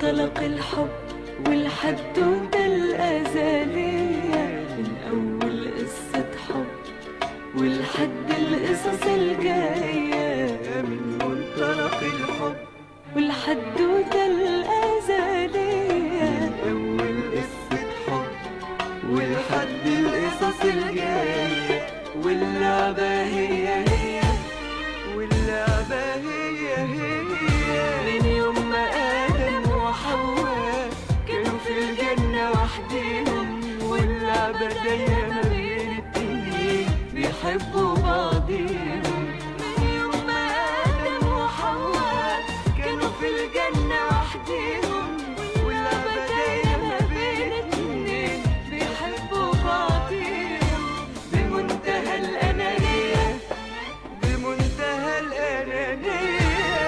منطلق الحب والحدوتة الأزلية من أول قصة حب ولحد القصص الجاية من منطلق الحب والحدوتة الأزلية أول قصة حب ولحد القصص الجاية واللعبة هي هي واللعبة هي هي من يوم ما آدم وحواء كانوا في الجنة وحديهم واللعبة دايرة ما بين التنين بيحبوا بعضيهم من يوم ما آدم وحواء كانوا في الجنة وحديهم واللعبة دايرة ما بين التنين بيحبوا بعضيهم بمنتهى الأنانية بمنتهى الأنانية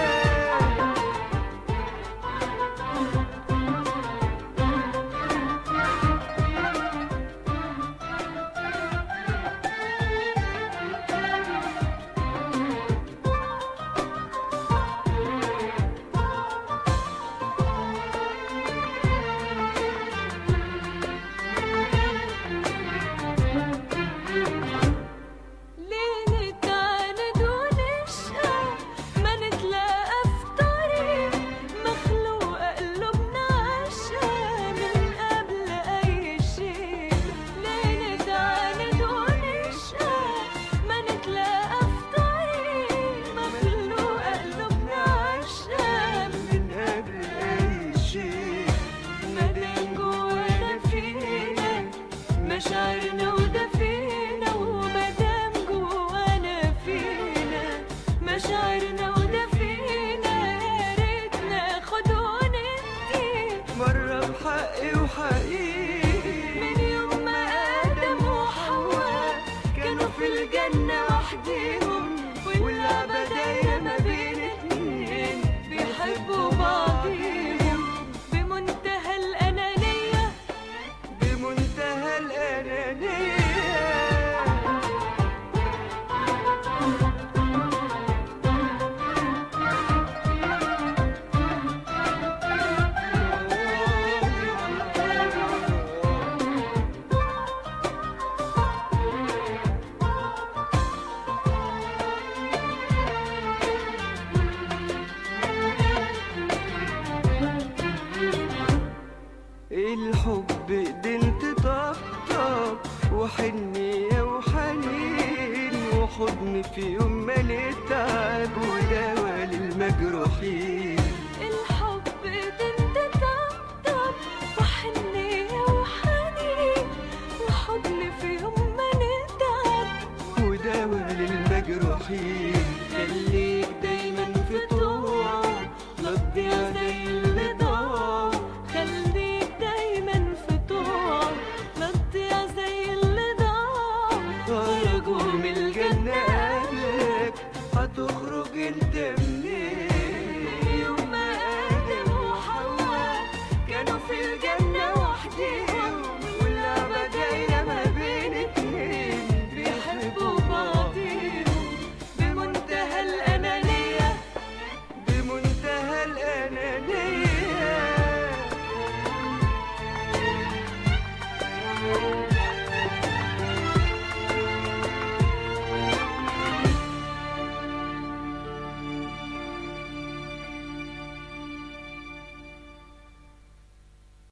ليه نتعاند ونشقى ما نتلاقى في طريق مخلوقة قلوبنا عاشقة من قبل أي شيء ليه نتعاند ونشقى ما نتلاقى في طريق مخلوقة قلوبنا عاشقة من قبل أي شيء مدام جوانا فينا مشاعرنا ودفينا ومدام جوانا فينا مشاعرنا ودفينا يا ريت ناخد وندي مرة بحقي وحقيقي